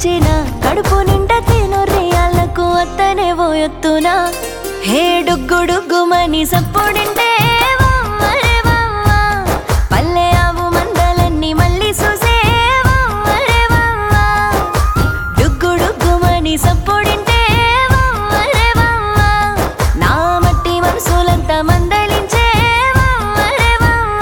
వచ్చిన కడుపు నిండా తిను రియాలకు అత్తనే పోయొత్తునా హే డుగ్గు డుగ్గుమని సప్పుడింటే వమ్మరే వమ్మ. పల్లె ఆవు మందలన్నీ మళ్ళీ చూసే వమ్మరే వమ్మ. డుగ్గు డుగ్గుమని సప్పుడింటే వమ్మరే వమ్మ. నా మట్టి మనసులంతా మందలించే వమ్మరే వమ్మ.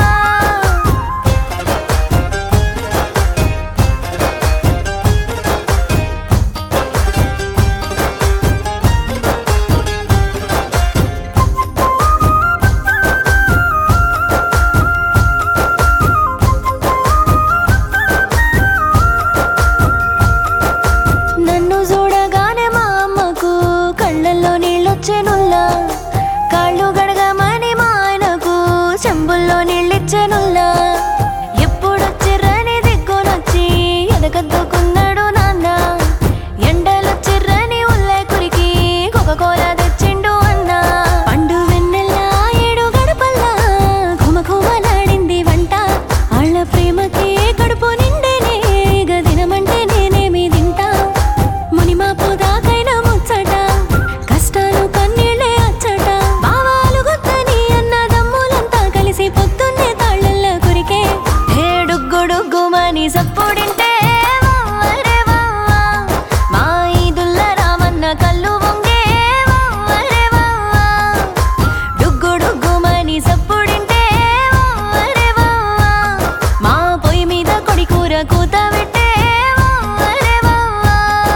నన్ను చూడగానే మా అమ్మకు కళ్ళల్లో నీళ్ళొచ్చెనుల్లా కాళ్ళు గడగమని మా ఆయనకు చెంబుల్లో నీళ్ళిచ్చెనుల్లా ఎప్పుడొచ్చిర్రని దిగ్గునొచ్చి ఎదగద్దుకున్నాడు నాన్న ఎండలొచ్చిర్రని ఉల్లే కురికి కోల తెచ్చిండు అన్న పండు వెన్నెల్లా ఏడు గడపల్లా ఘుమ ఘుమలాడింది వంట ఆళ్ళ ప్రేమకి కడుపు నిండేనే గదినమంటే నేనేమి తింటా మునిమాపు దాకైనా ముచ్చట కష్టాలు కన్నీళ్ళే అచ్చట బావాలు గుత్తని అన్న దమ్ములంతా కలిసి పొద్దున్నే తాళ్ళల్లో కురికే హేడుగ్గుడుగ్గుమని సప్పుడింటే వమ్మరే వమ్మ. మా ఈదుల్ల రామన్న కళ్ళు వంగే వమ్మరే వమ్మ. డుగ్గు డుగ్గుమని సప్పుడింటే వమ్మరే వమ్మ. మా పొయ్యి మీద కొడి కూర కూత పెట్టే వమ్మరే వమ్మ.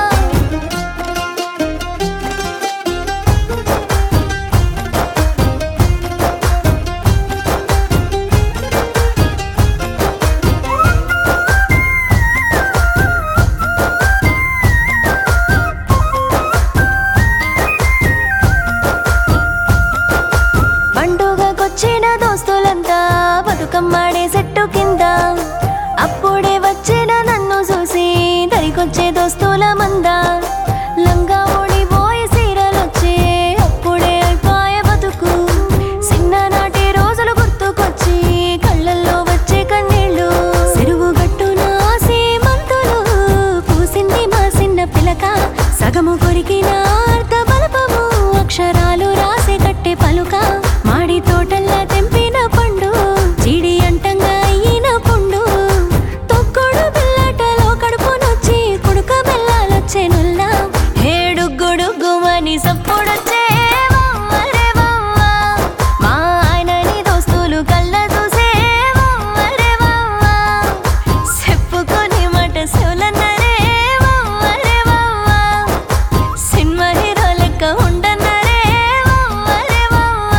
పండుగకొచ్చిన దోస్తులంతా బతుకమ్మాడే చెట్టు కింద అప్పుడే వచ్చిన నన్ను చూసి దరికొచ్చే దోస్తుల మంద లంగా ఓడిపోయి సీరలొచ్చే అప్పుడే అయిపోయ బతుకు చిన్ననాటి రోజులు గుర్తుకొచ్చి కళ్ళల్లో వచ్చే కన్నీళ్ళు చెరువు గట్టున సీమంతులు పూసింది మా చిన్న పిలక సగము కొరికిన అర్ధ బలపము అక్షరాలు రాసి కట్టే పలుక మాడి తోటల్లా తెంపిన పండు చిడి అంటంగా అయిన పుండు తొక్కుడు బిల్లటలో కడుపునొచ్చి కుడుక బెల్లాలొచ్చెనుల్లా హేడుగ్గుడుగ్గుమని సప్పుడొచ్చే వమ్మరే వమ్మ. మా ఆయనని దోస్తులు కళ్ళ చూసే వమ్మరే వమ్మ. చెప్పుకొని మాట సెవులన్నరే వమ్మరే వమ్మ. సినిమా హీరో లెక్క ఉండన్నరే వమ్మరే వమ్మ.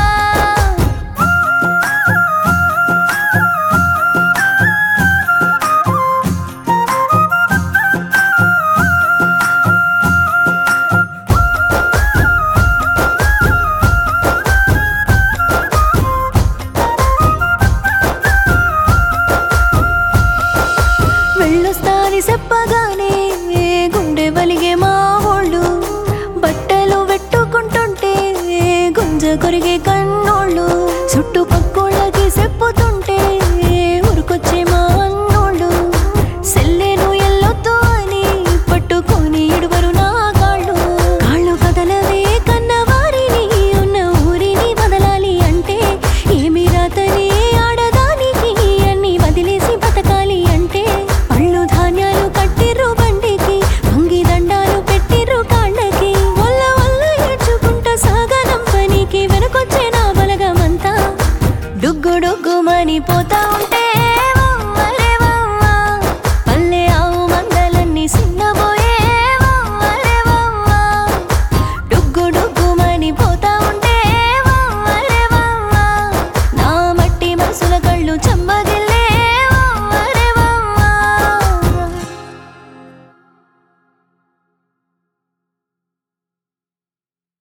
వెళ్ళొస్తాని చెప్పగానే గుండె వలిగే మా ఓళ్ళు బట్టలు పెట్టుకుంటుంటే గుంజ కొరిగే కన్నోళ్ళు చుట్టుపక్కోళ్ళకి చెప్పుతుంటే ఉరుకొచ్చే మా అన్నోళ్ళు సెల్లెను ఎల్లొద్దు అని పట్టుకొని ఎడువరు నా కాళ్ళు కాళ్ళు కదలవే కన్నవారిని ఉన్న ఊరిని వదలాలి అంటే ఏమి రాతని ఆడదానికి అన్ని వదిలేసి బతకాలి అంటే పళ్ళు ధాన్యాలు కట్టిర్రు బండికి వంగి దండాలు పెట్టిర్రు కాళ్ళకి వల్ల వల్ల ఏడ్చుకుంటా సాగనం పనికి వెనుకొచ్చే నా బలగమంతా డుగ్గు డుగ్గుమని పోతా